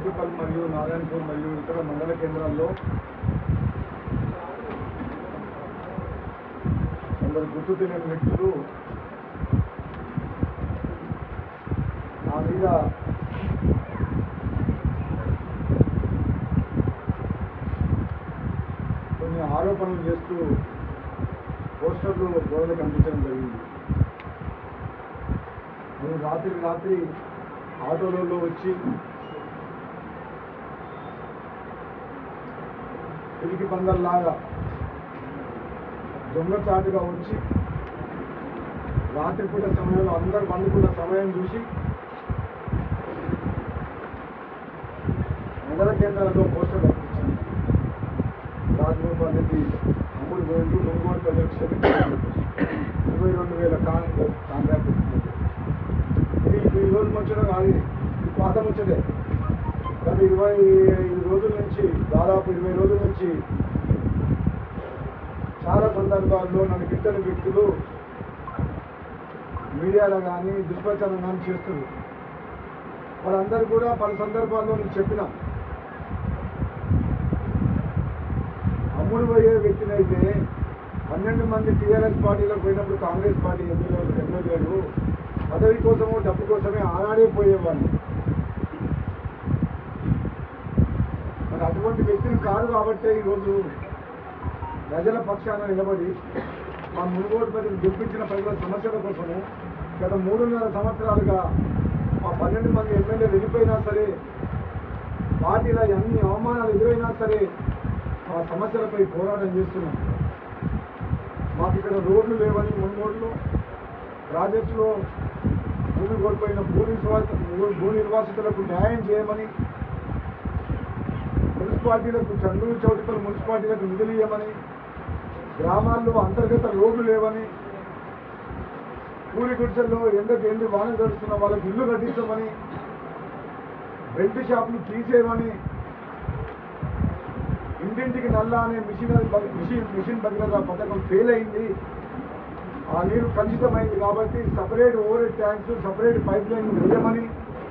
చౌటుపల్ మరియు నారాయణపూర్ మరియు ఇతర మండల కేంద్రాల్లో కొందరు గుర్తు తెలియని వ్యక్తులు నా మీద కొన్ని ఆరోపణలు చేస్తూ పోస్టర్లు గోడలు కనిపించడం జరిగింది నేను రాత్రి రాత్రి ఆటోలలో వచ్చి పిరికి పందల్లాగా దొంగచాటుగా వచ్చి రాత్రిపూట సమయంలో అందరు పండుకున్న సమయం చూసి మండల కేంద్రాలలో పోస్టర్ కనిపించింది రాజగోపాల్ రెడ్డి అమ్ముడు పోయిండు కొనుగోలు ప్రజలకు క్షమించాలని చెప్పేసి. ఇరవై రెండు వేల కాంగ్రెస్ కాంగ్రెస్ ఇస్తుంది. ఇది ఇది ఈ రోజు ముచ్చడం కాదు ఇది. ఇది పాత ముచ్చటే గత ఇరవై ఐదు రోజుల నుంచి దాదాపు ఇరవై రోజుల నుంచి చాలా సందర్భాల్లో నన్ను గిట్టని వ్యక్తులు మీడియాలో కానీ దుష్ప్రచారం కానీ చేస్తున్నారు వాళ్ళందరూ కూడా పలు సందర్భాల్లో నేను చెప్పిన అమ్ముడు పోయే వ్యక్తినైతే పన్నెండు మంది టీఆర్ఎస్ పార్టీలకు పోయినప్పుడు కాంగ్రెస్ పార్టీ ఎమ్మెల్యేలు ఎమ్మెల్యేలు పదవి కోసము డబ్బు కోసమే ఆనాడే పోయేవాళ్ళు మరి అటువంటి వ్యక్తులు కాదు కాబట్టే ఈరోజు ప్రజల పక్షాన నిలబడి మా మునుగోడు ప్రజలు గెలిపించిన ప్రజల సమస్యల కోసము గత మూడున్నర సంవత్సరాలుగా మా పన్నెండు మంది ఎమ్మెల్యేలు వెళ్ళిపోయినా సరే పార్టీల అన్ని అవమానాలు ఎదురైనా సరే ఆ సమస్యలపై పోరాటం చేస్తున్నాం మాకు ఇక్కడ రోడ్లు లేవని మునుగోడులో ప్రాజెక్టులో భూమి కోల్పోయిన భూ నిర్వాస భూ నిర్వాసితులకు న్యాయం చేయమని మున్సిపాలిటీలకు చండూరు చౌటిపల్లి మున్సిపాలిటీలకు నిధులు ఇవ్వమని గ్రామాల్లో అంతర్గత రోడ్లు లేవని కూలి గుడిసెల్లో ఎండకు ఎండి వాన గడుస్తున్న వాళ్ళకి ఇల్లు కట్టించమని బెల్ట్ షాపులు తీసేయమని ఇంటింటికి నల్ల అనే మిషన్ మిషన్ మిషన్ భగీరథ పథకం ఫెయిల్ అయింది ఆ నీరు కలుషితమైంది కాబట్టి separate over tanks separate pipeline వేయమని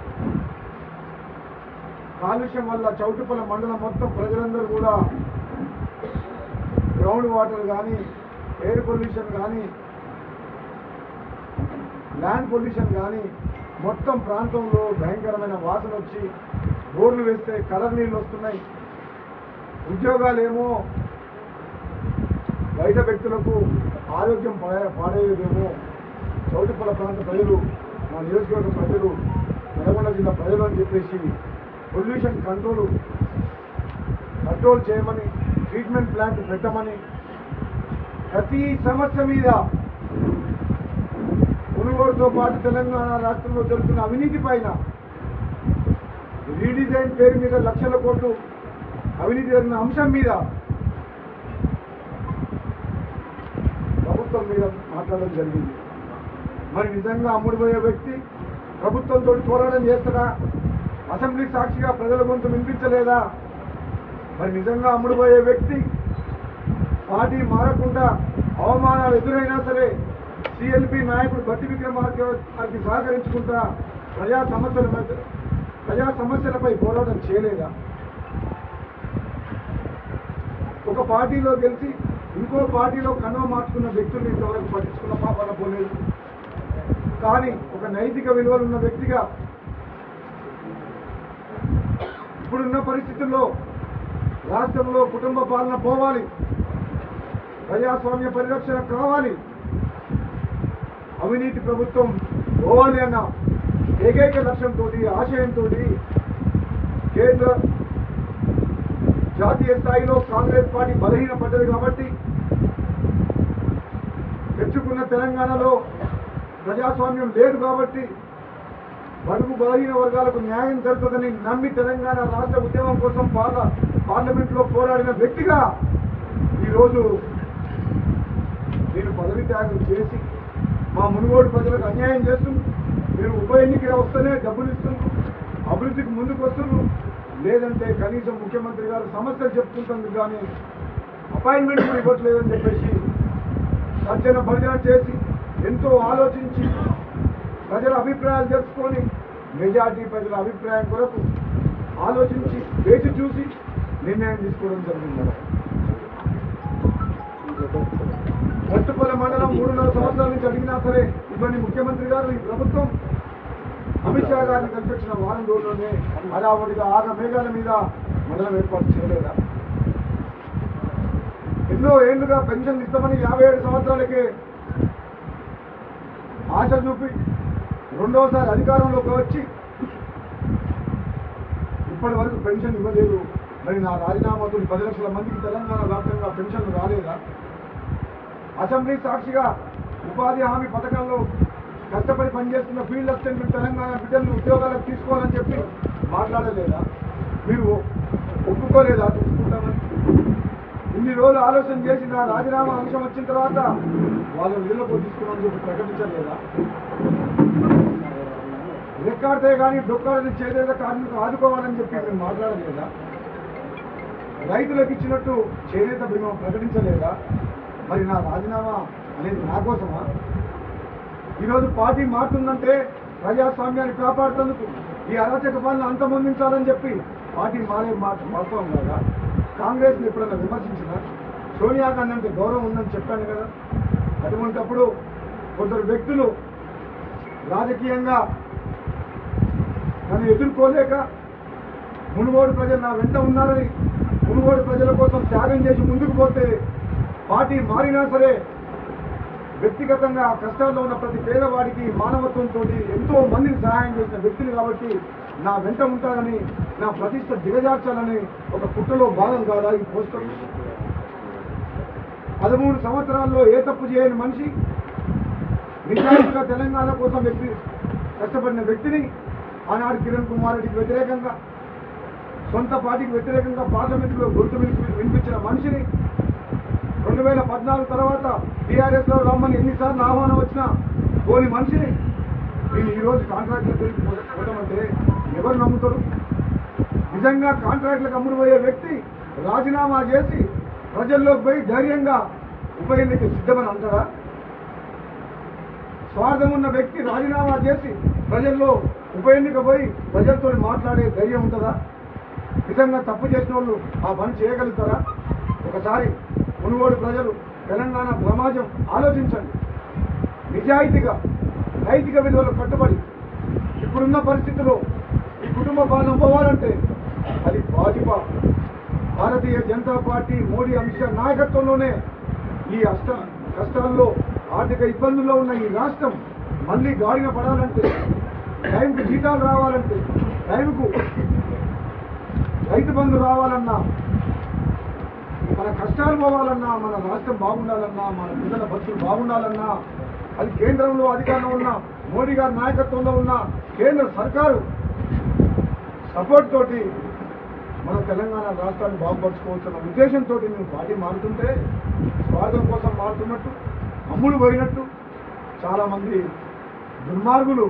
కాలుష్యం వల్ల చౌటుపల్ల మండలం మొత్తం ప్రజలందరూ కూడా గ్రౌండ్ వాటర్ కానీ ఎయిర్ పొల్యూషన్ కానీ ల్యాండ్ పొల్యూషన్ కానీ మొత్తం ప్రాంతంలో భయంకరమైన వాసన వచ్చి బోర్లు వేస్తే కలర్ నీళ్ళు వస్తున్నాయి ఉద్యోగాలేమో బయట వ్యక్తులకు ఆరోగ్యం పాడే- పాడేదేమో చౌటుపల్ల ప్రాంత ప్రజలు మా నియోజకవర్గ ప్రజలు నల్గొండ జిల్లా ప్రజలు అని చెప్పేసి పొల్యూషన్ కంట్రోల్ కంట్రోల్ చేయమని ట్రీట్మెంట్ ప్లాంట్ పెట్టమని ప్రతి సమస్య మీద మునుగోడుతో పాటు తెలంగాణ రాష్ట్రంలో జరుగుతున్న అవినీతి పైన రీడిజైన్ పేరు మీద లక్షల కోట్లు అవినీతి జరిగిన అంశం మీద ప్రభుత్వం మీద మాట్లాడడం జరిగింది మరి నిజంగా అమ్ముడుపోయే వ్యక్తి ప్రభుత్వంతో పోరాటం చేస్తాడా అసెంబ్లీ సాక్షిగా ప్రజల గొంతు వినిపించలేదా మరి నిజంగా అమ్ముడుపోయే వ్యక్తి పార్టీ మారకుండా అవమానాలు ఎదురైనా సరే సిఎల్పి నాయకుడు బట్టి విక్రమార్క గారికి సహకరించుకుంటా ప్రజా సమస్యల మధ్య ప్రజా సమస్యలపై పోరాటం చేయలేదా ఒక పార్టీలో గెలిచి ఇంకో పార్టీలో కన్వ మార్చుకున్న వ్యక్తుల్ని ఇంతవరకు పట్టించుకున్న పాపాల పోలేదు కానీ ఒక నైతిక విలువలు ఉన్న వ్యక్తిగా ఇప్పుడున్న పరిస్థితుల్లో రాష్ట్రంలో కుటుంబ పాలన పోవాలి ప్రజాస్వామ్య పరిరక్షణ కావాలి అవినీతి ప్రభుత్వం పోవాలి అన్న ఏకైక లక్ష్యంతో ఆశయంతో కేంద్ర జాతీయ స్థాయిలో కాంగ్రెస్ పార్టీ బలహీనపడ్డది కాబట్టి తెచ్చుకున్న తెలంగాణలో ప్రజాస్వామ్యం లేదు కాబట్టి బడుగు బలహీన వర్గాలకు న్యాయం జరుగుతుందని నమ్మి తెలంగాణ రాష్ట్ర ఉద్యమం కోసం పార్ల పార్లమెంట్లో పోరాడిన వ్యక్తిగా ఈరోజు నేను పదవి త్యాగం చేసి మా మునుగోడు ప్రజలకు అన్యాయం చేస్తుంది మీరు ఉప ఎన్నిక వస్తేనే డబ్బులు ఇస్తున్నారు అభివృద్ధికి ముందుకు వస్తున్నారు లేదంటే కనీసం ముఖ్యమంత్రి గారు సమస్యలు చెప్పుకుంటుంది కానీ అపాయింట్మెంట్ కూడా ఇవ్వట్లేదని చెప్పేసి తర్జన భర్జన చేసి ఎంతో ఆలోచించి ప్రజల అభిప్రాయాలు తెలుసుకొని మెజార్టీ ప్రజల అభిప్రాయం కొరకు ఆలోచించి వేచి చూసి నిర్ణయం తీసుకోవడం జరిగింది మట్టుపల్లి మండలం మూడున్నర సంవత్సరాల నుంచి అడిగినా సరే ఇవన్నీ ముఖ్యమంత్రి గారు ఈ ప్రభుత్వం అమిత్ షా గారిని కల్పించిన వారం రోజుల్లోనే హడావుడిగా ఆగ మేఘాల మీద మండలం ఏర్పాటు చేయలేదా ఎన్నో ఏళ్లుగా పెన్షన్ ఇస్తామని యాభై ఏడు సంవత్సరాలకే ఆశ చూపి రెండవసారి అధికారంలోకి వచ్చి ఇప్పటి వరకు పెన్షన్ ఇవ్వలేదు మరి నా రాజీనామాతో ఈ పది లక్షల మందికి తెలంగాణ వ్యాప్తంగా పెన్షన్ రాలేదా అసెంబ్లీ సాక్షిగా ఉపాధి హామీ పథకంలో కష్టపడి పనిచేస్తున్న ఫీల్డ్ అసిస్టెంట్లు తెలంగాణ బిడ్డలు ఉద్యోగాలకు తీసుకోవాలని చెప్పి మాట్లాడలేదా మీరు ఒప్పుకోలేదా తీసుకుంటామని ఇన్ని రోజులు ఆలోచన చేసి నా రాజీనామా అంశం వచ్చిన తర్వాత వాళ్ళు నిధులకు తీసుకున్నామని చెప్పి ప్రకటించలేదా రెక్కాడితే కానీ డొక్కాడని చేదేదో కార్మికులు ఆదుకోవాలని చెప్పి మీరు మాట్లాడలేదా రైతులకు ఇచ్చినట్టు చేనేత బీమా ప్రకటించలేదా మరి నా రాజీనామా అనేది నా కోసమా ఈరోజు పార్టీ మారుతుందంటే ప్రజాస్వామ్యాన్ని కాపాడుతందుకు ఈ అరాచక పాలన అంతమొందించాలని చెప్పి పార్టీ మారే మాట వాస్తవం కదా కాంగ్రెస్ని ఎప్పుడైనా విమర్శించినా సోనియా గాంధీ అంటే గౌరవం ఉందని చెప్పాను కదా అటువంటప్పుడు కొందరు వ్యక్తులు రాజకీయంగా నన్ను ఎదుర్కోలేక మునుగోడు ప్రజలు నా వెంట ఉన్నారని మునుగోడు ప్రజల కోసం త్యాగం చేసి ముందుకు పోతే పార్టీ మారినా సరే వ్యక్తిగతంగా కష్టాల్లో ఉన్న ప్రతి పేదవాడికి మానవత్వంతో ఎంతో మందిని సహాయం చేసిన వ్యక్తిని కాబట్టి నా వెంట ఉంటారని నా ప్రతిష్ట దిగజార్చాలని ఒక కుట్రలో భాగం కాదా ఈ పోస్టర్ పదమూడు సంవత్సరాల్లో ఏ తప్పు చేయని మనిషి నిజాయితీగా తెలంగాణ కోసం వ్యక్తి కష్టపడిన వ్యక్తిని ఆనాడు కిరణ్ కుమార్ రెడ్డికి వ్యతిరేకంగా సొంత పార్టీకి వ్యతిరేకంగా పార్లమెంటులో గొంతు వినిపి- వినిపించిన మనిషిని రెండు వేల పద్నాలుగు తర్వాత టీఆర్ఎస్ లో రమ్మని ఎన్నిసార్లు ఆహ్వానం వచ్చినా పోని మనిషిని నేను ఈరోజు కాంట్రాక్టులు తిరిగి పోతామంటే ఎవరు నమ్ముతారు నిజంగా కాంట్రాక్టులకు అమ్ముడు పోయే వ్యక్తి రాజీనామా చేసి ప్రజల్లోకి పోయి ధైర్యంగా ఉప ఎన్నిక సిద్ధమని అంటారా స్వార్థం ఉన్న వ్యక్తి రాజీనామా చేసి ప్రజల్లో ఉప ఎన్నిక పోయి ప్రజలతో మాట్లాడే ధైర్యం ఉంటుందా నిజంగా తప్పు చేసిన వాళ్ళు ఆ పని చేయగలుగుతారా ఒకసారి మునుగోడు ప్రజలు తెలంగాణ సమాజం ఆలోచించండి నిజాయితీగా నైతిక విలువలు కట్టుబడి ఇప్పుడున్న పరిస్థితిలో ఈ కుటుంబ పాలన పోవాలంటే అది భాజపా భారతీయ జనతా పార్టీ మోడీ అమిత్ షా నాయకత్వంలోనే ఈ అష్ట కష్టాల్లో ఆర్థిక ఇబ్బందుల్లో ఉన్న ఈ రాష్ట్రం మళ్ళీ గాడిన పడాలంటే టైంకు జీతాలు రావాలంటే టైంకు రైతు బంధు రావాలన్నా మన కష్టాలు పోవాలన్నా మన రాష్ట్రం బాగుండాలన్నా మన పిల్లల బతుకులు బాగుండాలన్నా అది కేంద్రంలో అధికారంలో ఉన్న మోడీ గారి నాయకత్వంలో ఉన్న కేంద్ర సర్కారు సపోర్ట్ తోటి మన తెలంగాణ రాష్ట్రాన్ని బాగుపరచుకోవచ్చున్న ఉద్దేశంతో మేము పార్టీ మారుతుంటే స్వార్థం కోసం మారుతున్నట్టు అమ్ముడు పోయినట్టు చాలామంది దుర్మార్గులు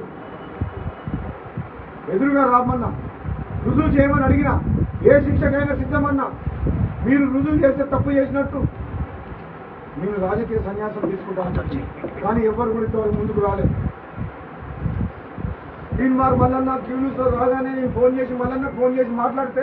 ఎదురుగా రామన్నా రుజువు చేయమని అడిగినా ఏ శిక్షకైనా సిద్ధమన్నా మీరు రుజువు చేస్తే తప్పు చేసినట్టు నేను రాజకీయ సన్యాసం తీసుకుంటామని చెప్పి కానీ ఎవరు కూడా ఇంతవరకు ముందుకు రాలేదు దీని మారు మల్లన్న క్యూన్యూస్లో రాగానే నేను ఫోన్ చేసి మల్లన్న ఫోన్ చేసి మాట్లాడితే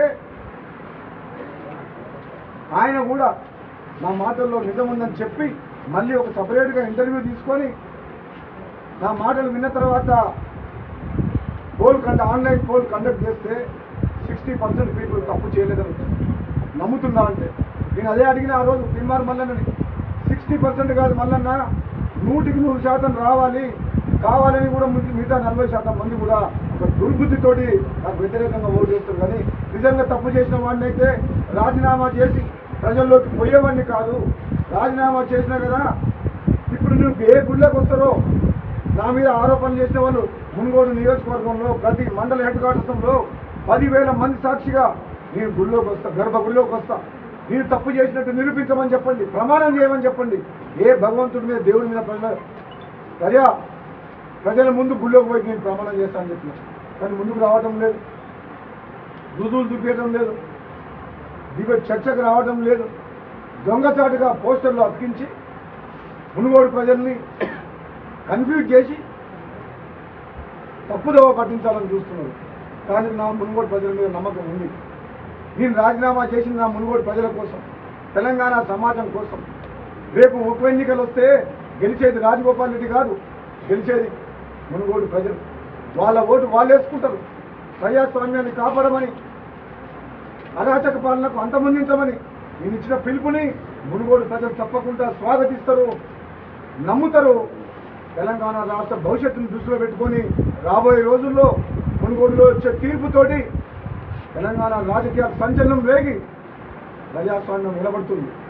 ఆయన కూడా నా మాటల్లో నిజం ఉందని చెప్పి మళ్ళీ ఒక సపరేట్గా ఇంటర్వ్యూ తీసుకొని నా మాటలు విన్న తర్వాత పోల్ కండ ఆన్లైన్ పోల్ కండక్ట్ చేస్తే సిక్స్టీ పర్సెంట్ పీపుల్ తప్పు చేయలేదని వచ్చింది. నమ్ముతున్నారంటే నేను అదే అడిగిన ఆ రోజు తిమ్మారు మల్లన్నని సిక్స్టీ పర్సెంట్ కాదు మల్లన్న నూటికి నూరు శాతం రావాలి కావాలని కూడా ముందు మిగతా నలభై శాతం మంది కూడా ఒక దుర్బుద్ధితోటి నాకు వ్యతిరేకంగా ఓటు చేస్తారు కానీ నిజంగా తప్పు చేసిన వాడిని అయితే రాజీనామా చేసి ప్రజల్లోకి పోయేవాడిని కాదు రాజీనామా చేసినా కదా ఇప్పుడు నువ్వు ఏ గుళ్ళకి వస్తారో నా మీద ఆరోపణలు చేసిన వాళ్ళు మున్గోడు నియోజకవర్గంలో ప్రతి మండల హెడ్ క్వార్టర్స్లో పదివేల మంది సాక్షిగా నేను గుళ్ళోకి వస్తా గర్భ గుళ్ళోకి వస్తా నేను తప్పు చేసినట్టు నిరూపించమని చెప్పండి ప్రమాణం చేయమని చెప్పండి ఏ భగవంతుడి మీద దేవుడి మీద ప్రజల ప్రజా ప్రజల ముందు గుళ్ళోకి పోయి నేను ప్రమాణం చేస్తానని చెప్పిన కానీ ముందుకు రావటం లేదు రుజువులు చూపించడం లేదు దిగ చర్చకు రావడం లేదు దొంగచాటుగా పోస్టర్లు అతికించి మునుగోడు ప్రజల్ని కన్ఫ్యూజ్ చేసి తప్పుదోవ పట్టించాలని చూస్తున్నారు కానీ నా మునుగోడు ప్రజల మీద నమ్మకం ఉంది నేను రాజీనామా చేసిన నా మునుగోడు ప్రజల కోసం తెలంగాణ సమాజం కోసం రేపు ఉప ఎన్నికలు వస్తే గెలిచేది రాజగోపాల్ రెడ్డి కాదు గెలిచేది మునుగోడు ప్రజలు వాళ్ళ ఓటు వాళ్ళు వేసుకుంటారు ప్రజాస్వామ్యాన్ని కాపాడమని అరాచక పాలనకు అంతమొందించమని నేను ఇచ్చిన పిలుపుని మునుగోడు ప్రజలు తప్పకుండా స్వాగతిస్తారు నమ్ముతారు తెలంగాణ రాష్ట్ర భవిష్యత్తును దృష్టిలో పెట్టుకొని రాబోయే రోజుల్లో మునుగోడులో వచ్చే తీర్పుతోటి తెలంగాణ రాజకీయ సంచలనం రేగి ప్రజాస్వామ్యం నిలబడుతుంది